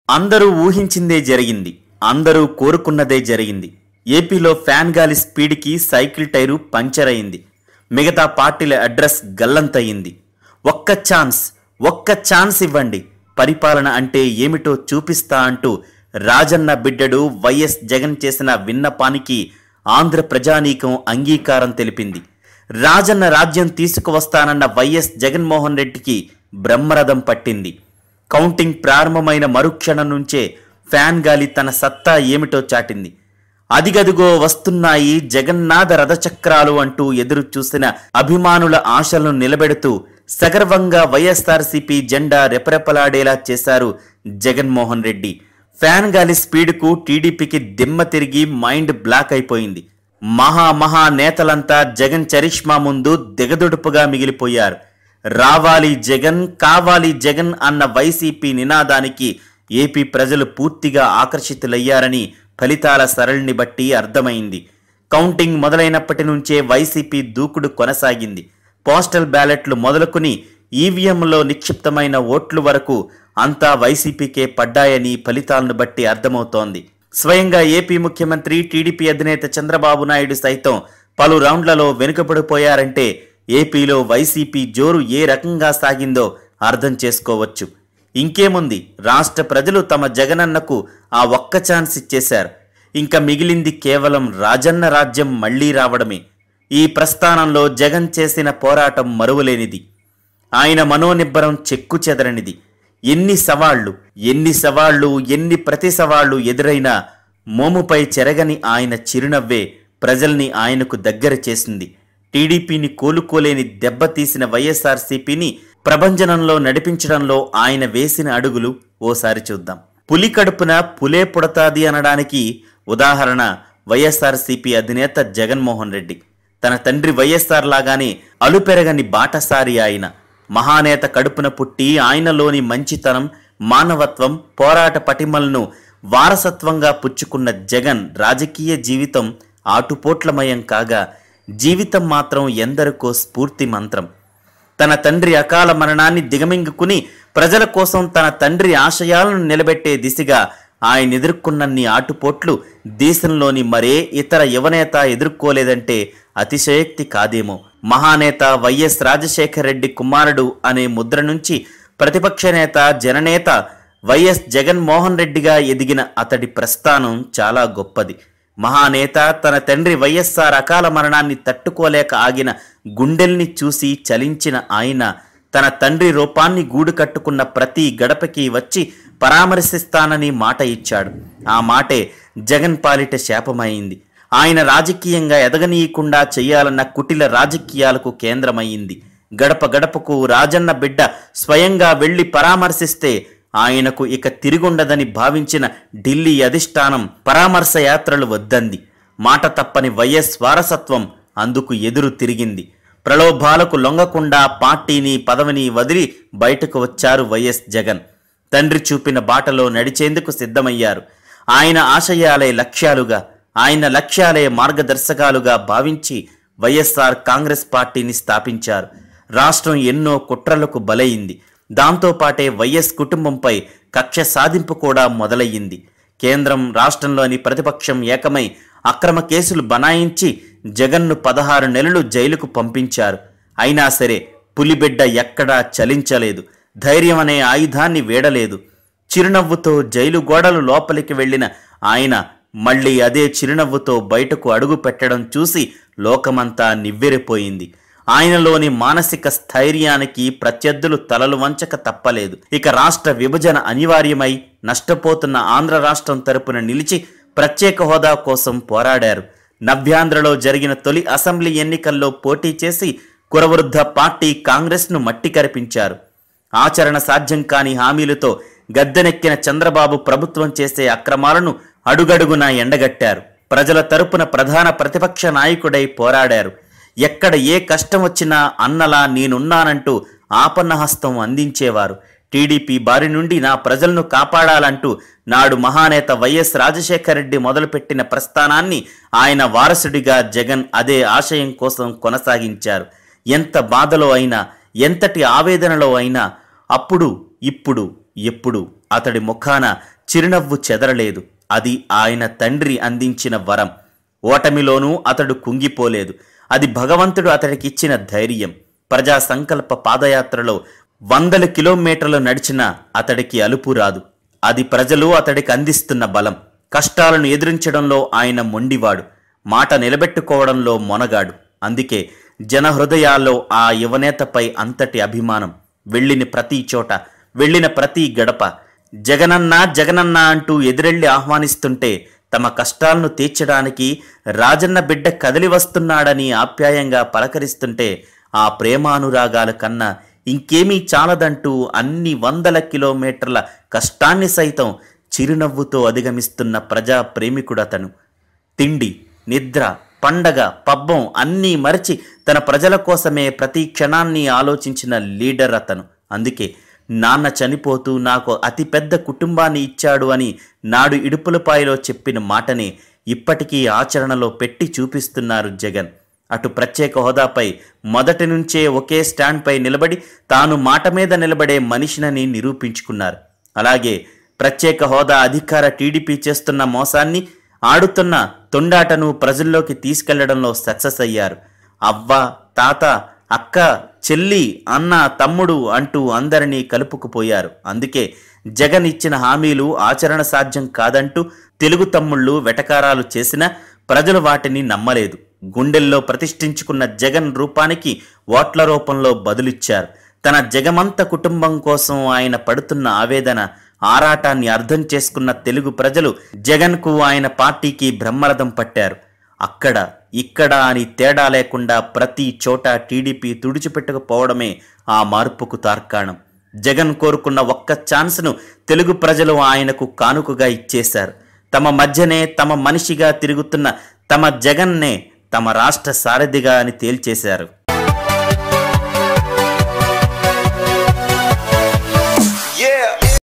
అందరూ ఊహించిందే జరిగింది అందరూ కోరుకున్నదే జరిగింది ఏపీలో ఫ్యాన్ గాలి స్పీడ్కి సైకిల్ టైరు పంచర్ అయింది మిగతా పార్టీల అడ్రస్ గల్లంతయింది ఒక్క ఛాన్స్ ఒక్క ఛాన్స్ ఇవ్వండి పరిపాలన అంటే ఏమిటో చూపిస్తా అంటూ రాజన్న బిడ్డడు వైఎస్ జగన్ చేసిన విన్నపానికి ఆంధ్ర ప్రజానీకం అంగీకారం తెలిపింది రాజన్న రాజ్యం తీసుకువస్తానన్న వైఎస్ జగన్మోహన్ రెడ్డికి బ్రహ్మరథం పట్టింది కౌంటింగ్ ప్రారంభమైన మరుక్షణం నుంచే ఫ్యాన్ గాలి తన సత్తా ఏమిటో చాటింది అదిగదిగో వస్తున్నాయి జగన్నాథ రథచక్రాలు అంటూ ఎదురు చూసిన అభిమానుల ఆశలను నిలబెడుతూ సగర్వంగా వైఎస్ఆర్సీపీ జెండా రెపరెపలాడేలా చేశారు జగన్మోహన్ రెడ్డి ఫ్యాన్ గాలి స్పీడ్కు టీడీపీకి దిమ్మ తిరిగి మైండ్ బ్లాక్ అయిపోయింది మహా మహా నేతలంతా జగన్ చరిష్మా ముందు దిగదుడుపుగా మిగిలిపోయారు రావాలి జగన్ కావాలి జగన్ అన్న వైసీపీ నినాదానికి ఏపీ ప్రజలు పూర్తిగా ఆకర్షితులయ్యారని ఫలితాల సరళిని బట్టి అర్థమైంది కౌంటింగ్ మొదలైనప్పటి నుంచే వైసీపీ దూకుడు కొనసాగింది పోస్టల్ బ్యాలెట్లు మొదలుకుని ఈవీఎంలో నిక్షిప్తమైన ఓట్లు వరకు అంతా వైసీపీకే పడ్డాయని ఫలితాలను బట్టి అర్థమవుతోంది స్వయంగా ఏపీ ముఖ్యమంత్రి టీడీపీ అధినేత చంద్రబాబు నాయుడు సైతం పలు రౌండ్లలో వెనుకబడిపోయారంటే ఏపీలో వైసీపీ జోరు ఏ రకంగా సాగిందో అర్థం చేసుకోవచ్చు ఇంకేముంది రాష్ట్ర ప్రజలు తమ జగనన్నకు ఆ ఒక్క ఛాన్స్ ఇచ్చేశారు ఇంకా మిగిలింది కేవలం రాజన్న రాజ్యం మళ్లీ రావడమే ఈ ప్రస్థానంలో జగన్ చేసిన పోరాటం మరువలేనిది ఆయన మనోనిబ్బరం చెక్కు చెదరనిది ఎన్ని సవాళ్లు ఎన్ని సవాళ్లు ఎన్ని ప్రతి సవాళ్లు ఎదురైనా మోముపై చెరగని ఆయన చిరునవ్వే ప్రజల్ని ఆయనకు దగ్గర చేసింది టీడీపీని కోలుకోలేని దెబ్బతీసిన వైఎస్ఆర్సీపీని ప్రభంజనంలో నడిపించడంలో ఆయన వేసిన అడుగులు ఓసారి చూద్దాం పులి కడుపున పులే పుడతాది అనడానికి ఉదాహరణ వైఎస్ఆర్సీపీ అధినేత జగన్మోహన్ రెడ్డి తన తండ్రి వైఎస్ఆర్ లాగానే అలుపెరగని బాటసారి ఆయన మహానేత కడుపున పుట్టి ఆయనలోని మంచితనం మానవత్వం పోరాట పటిమలను వారసత్వంగా పుచ్చుకున్న జగన్ రాజకీయ జీవితం ఆటుపోట్లమయం కాగా జీవితం మాత్రం ఎందరికో స్ఫూర్తి మంత్రం తన తండ్రి అకాల మరణాన్ని దిగమింగుకుని ప్రజల కోసం తన తండ్రి ఆశయాలను నిలబెట్టే దిశగా ఆయన ఎదుర్కొన్నన్ని ఆటుపోట్లు దేశంలోని మరే ఇతర యువనేత ఎదుర్కోలేదంటే అతిశయోక్తి కాదేమో మహానేత వైఎస్ రాజశేఖర రెడ్డి కుమారుడు అనే ముద్ర నుంచి ప్రతిపక్ష నేత జననేత వైఎస్ జగన్మోహన్ రెడ్డిగా ఎదిగిన అతడి ప్రస్థానం చాలా గొప్పది మహానేత తన తండ్రి వైఎస్ఆర్ అకాల మరణాన్ని తట్టుకోలేక ఆగిన గుండెల్ని చూసి చలించిన ఆయన తన తండ్రి రూపాన్ని గూడు కట్టుకున్న ప్రతి గడపకి వచ్చి పరామర్శిస్తానని మాట ఇచ్చాడు ఆ మాటే జగన్ పాలిట శాపమైంది ఆయన రాజకీయంగా ఎదగనీయకుండా చేయాలన్న కుటిల రాజకీయాలకు కేంద్రమయ్యింది గడప గడపకు రాజన్న బిడ్డ స్వయంగా వెళ్లి పరామర్శిస్తే ఆయనకు ఇక తిరుగుండదని భావించిన ఢిల్లీ అధిష్టానం పరామర్శ యాత్రలు వద్దంది మాట తప్పని వైఎస్ వారసత్వం అందుకు ఎదురు తిరిగింది ప్రలోభాలకు లొంగకుండా పార్టీని పదవిని వదిలి బయటకు వచ్చారు వైఎస్ జగన్ తండ్రి చూపిన బాటలో నడిచేందుకు సిద్ధమయ్యారు ఆయన ఆశయాలే లక్ష్యాలుగా ఆయన లక్ష్యాలే మార్గదర్శకాలుగా భావించి వైఎస్ఆర్ కాంగ్రెస్ పార్టీని స్థాపించారు రాష్ట్రం ఎన్నో కుట్రలకు బలయింది దాంతోపాటే వైఎస్ కుటుంబంపై కక్ష సాధింపు కూడా మొదలయ్యింది కేంద్రం రాష్ట్రంలోని ప్రతిపక్షం ఏకమై అక్రమ కేసులు బనాయించి జగన్ను పదహారు నెలలు జైలుకు పంపించారు అయినా సరే పులిబిడ్డ ఎక్కడా చలించలేదు ధైర్యం అనే ఆయుధాన్ని వీడలేదు చిరునవ్వుతో జైలు గోడలు లోపలికి వెళ్ళిన ఆయన మళ్ళీ అదే చిరునవ్వుతో బయటకు అడుగు పెట్టడం చూసి లోకమంతా నివ్వెరపోయింది ఆయనలోని మానసిక స్థైర్యానికి ప్రత్యర్థులు తలలు వంచక తప్పలేదు ఇక రాష్ట్ర విభజన అనివార్యమై నష్టపోతున్న ఆంధ్ర రాష్ట్రం తరపున నిలిచి ప్రత్యేక హోదా కోసం పోరాడారు నవ్యాంధ్రలో జరిగిన తొలి అసెంబ్లీ ఎన్నికల్లో పోటీ చేసి కురవృద్ధ పార్టీ కాంగ్రెస్ను మట్టి కరిపించారు ఆచరణ సాధ్యం కాని హామీలతో గద్దెనెక్కిన చంద్రబాబు ప్రభుత్వం చేసే అక్రమాలను అడుగడుగునా ఎండగట్టారు ప్రజల తరపున ప్రధాన ప్రతిపక్ష నాయకుడై పోరాడారు ఎక్కడ ఏ కష్టం వచ్చినా అన్నలా నేనున్నానంటూ ఆపన్నహస్తం అందించేవారు టీడీపీ బారి నుండి నా ప్రజలను కాపాడాలంటూ నాడు మహానేత వైఎస్ రాజశేఖర రెడ్డి మొదలుపెట్టిన ప్రస్థానాన్ని ఆయన వారసుడిగా జగన్ అదే ఆశయం కోసం కొనసాగించారు ఎంత బాధలో అయినా ఎంతటి ఆవేదనలో అయినా అప్పుడు ఇప్పుడు ఎప్పుడు అతడి ముఖాన చిరునవ్వు చెదరలేదు అది ఆయన తండ్రి అందించిన వరం ఓటమిలోనూ అతడు కుంగిపోలేదు అది భగవంతుడు అతడికిచ్చిన ధైర్యం ప్రజా సంకల్ప పాదయాత్రలో వందల కిలోమీటర్లు నడిచిన అతడికి అలుపు రాదు అది ప్రజలు అతడికి అందిస్తున్న బలం కష్టాలను ఎదిరించడంలో ఆయన మొండివాడు మాట నిలబెట్టుకోవడంలో మొనగాడు అందుకే జన హృదయాల్లో ఆ యువనేతపై అంతటి అభిమానం వెళ్ళిన ప్రతి చోట వెళ్ళిన ప్రతి గడప జగనన్న జగనన్న అంటూ ఎదురెళ్ళి ఆహ్వానిస్తుంటే తమ కష్టాలను తీర్చడానికి రాజన్న బిడ్డ కదిలి వస్తున్నాడని ఆప్యాయంగా పలకరిస్తుంటే ఆ ప్రేమానురాగాల కన్నా ఇంకేమీ చాలదంటూ అన్ని వందల కిలోమీటర్ల కష్టాన్ని సైతం చిరునవ్వుతో అధిగమిస్తున్న ప్రజా ప్రేమికుడతను తిండి నిద్ర పండగ పబ్బం అన్నీ మరచి తన ప్రజల కోసమే ప్రతి క్షణాన్ని ఆలోచించిన లీడర్ అతను అందుకే నాన్న చనిపోతూ నాకు అతిపెద్ద కుటుంబాన్ని ఇచ్చాడు అని నాడు ఇడుపులపాయలో చెప్పిన మాటని ఇప్పటికీ ఆచరణలో పెట్టి చూపిస్తున్నారు జగన్ అటు ప్రత్యేక హోదాపై మొదటి నుంచే ఒకే స్టాండ్పై నిలబడి తాను మాట మీద నిలబడే మనిషినని నిరూపించుకున్నారు అలాగే ప్రత్యేక హోదా అధికార టీడీపీ చేస్తున్న మోసాన్ని ఆడుతున్న తొండాటను ప్రజల్లోకి తీసుకెళ్లడంలో సక్సెస్ అయ్యారు అవ్వ తాత అక్క చెల్లి అన్న తమ్ముడు అంటూ అందరినీ కలుపుకుపోయారు అందుకే జగన్ ఇచ్చిన హామీలు ఆచరణ సాధ్యం కాదంటూ తెలుగు తమ్ముళ్ళు వెటకారాలు చేసినా ప్రజలు వాటిని నమ్మలేదు గుండెల్లో ప్రతిష్ఠించుకున్న జగన్ రూపానికి ఓట్ల రూపంలో బదులిచ్చారు తన జగమంత కుటుంబం కోసం ఆయన పడుతున్న ఆవేదన ఆరాటాన్ని అర్థం చేసుకున్న తెలుగు ప్రజలు జగన్కు ఆయన పార్టీకి బ్రహ్మరథం పట్టారు అక్కడ ఇక్కడ అని తేడా లేకుండా ప్రతి చోట టీడీపీ తుడిచిపెట్టకపోవడమే ఆ మార్పుకు తార్కాణం జగన్ కోరుకున్న ఒక్క ఛాన్స్ను తెలుగు ప్రజలు ఆయనకు కానుకగా ఇచ్చేశారు తమ మధ్యనే తమ మనిషిగా తిరుగుతున్న తమ జగన్నే తమ రాష్ట్ర సారథిగా అని తేల్చేశారు